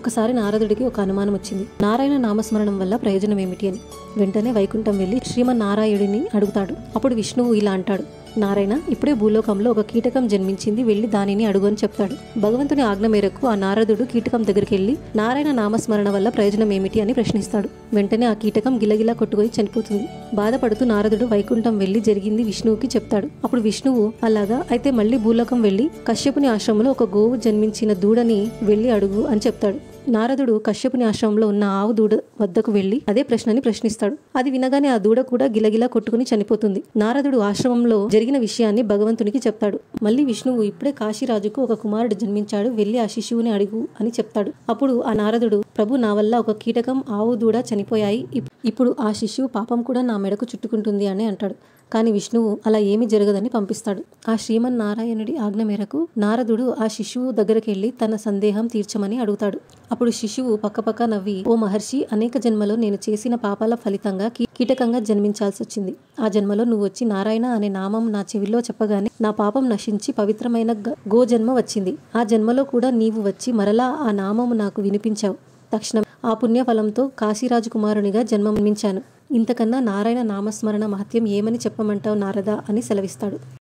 ఒకసారి నారదుడికి ఒక అనుమానం వచ్చింది నారాయణ నామస్మరణం వల్ల ప్రయోజనం ఏమిటి అని వెంటనే వైకుంఠం వెళ్లి శ్రీమన్నారాయణుడిని అడుగుతాడు అప్పుడు విష్ణువు ఇలా అంటాడు నారాయణ ఇప్పుడే భూలోకంలో ఒక కీటకం జన్మించింది వెళ్లి దానిని అడుగు అని చెప్తాడు భగవంతుని ఆజ్ఞ మేరకు ఆ నారదుడు కీటకం దగ్గరికి వెళ్లి నారాయణ నామస్మరణ వల్ల ప్రయోజనం ఏమిటి అని ప్రశ్నిస్తాడు వెంటనే ఆ కీటకం గిలగిలా కొట్టుకొని చనిపోతుంది బాధపడుతూ నారదుడు వైకుంఠం వెళ్లి జరిగింది విష్ణువుకి చెప్తాడు అప్పుడు విష్ణువు అలాగా అయితే మళ్ళీ భూలోకం వెళ్లి కశ్యపుని ఆశ్రమంలో ఒక గోవు జన్మించిన దూడని వెళ్లి అడుగు అని చెప్తాడు నారదుడు కశ్యపుని ఆశ్రమంలో ఉన్న ఆవు దూడ వద్దకు వెళ్లి అదే ప్రశ్నని ప్రశ్నిస్తాడు అది వినగానే ఆ దూడ కూడా గిలగిలా కొట్టుకుని చనిపోతుంది నారదుడు ఆశ్రమంలో జరిగిన విషయాన్ని భగవంతునికి చెప్తాడు మళ్ళీ విష్ణువు ఇప్పుడే కాశీరాజుకు ఒక కుమారుడు జన్మించాడు వెళ్లి ఆ శిశువుని అడుగు అని చెప్తాడు అప్పుడు ఆ నారదుడు ప్రభు నా వల్ల ఒక కీటకం ఆవు దూడ చనిపోయాయి ఇప్- ఇప్పుడు ఆ శిశువు పాపం కూడా నా మెడకు చుట్టుకుంటుంది అని అంటాడు కానీ విష్ణువు అలా ఏమీ జరగదని పంపిస్తాడు ఆ శ్రీమన్ నారాయణుడి ఆజ్ఞ మేరకు నారదుడు ఆ శిశువు దగ్గరికి వెళ్లి తన సందేహం తీర్చమని అడుగుతాడు అప్పుడు శిశువు పక్కపక్క నవ్వి ఓ మహర్షి అనేక జన్మలో నేను చేసిన పాపాల ఫలితంగా కీ- కీటకంగా జన్మించాల్సి వచ్చింది ఆ జన్మలో నువ్వు వచ్చి నారాయణ అనే నామం నా చెవిలో చెప్పగానే నా పాపం నశించి పవిత్రమైన గ- గో జన్మ వచ్చింది ఆ జన్మలో కూడా నీవు వచ్చి మరలా ఆ నామము నాకు వినిపించావు తక్షణం ఆ పుణ్యఫలంతో కాశీరాజు కుమారునిగా జన్మనించాను ఇంతకన్నా నారాయణ నామస్మరణ మహత్యం ఏమని చెప్పమంటావు నారదా అని సెలవిస్తాడు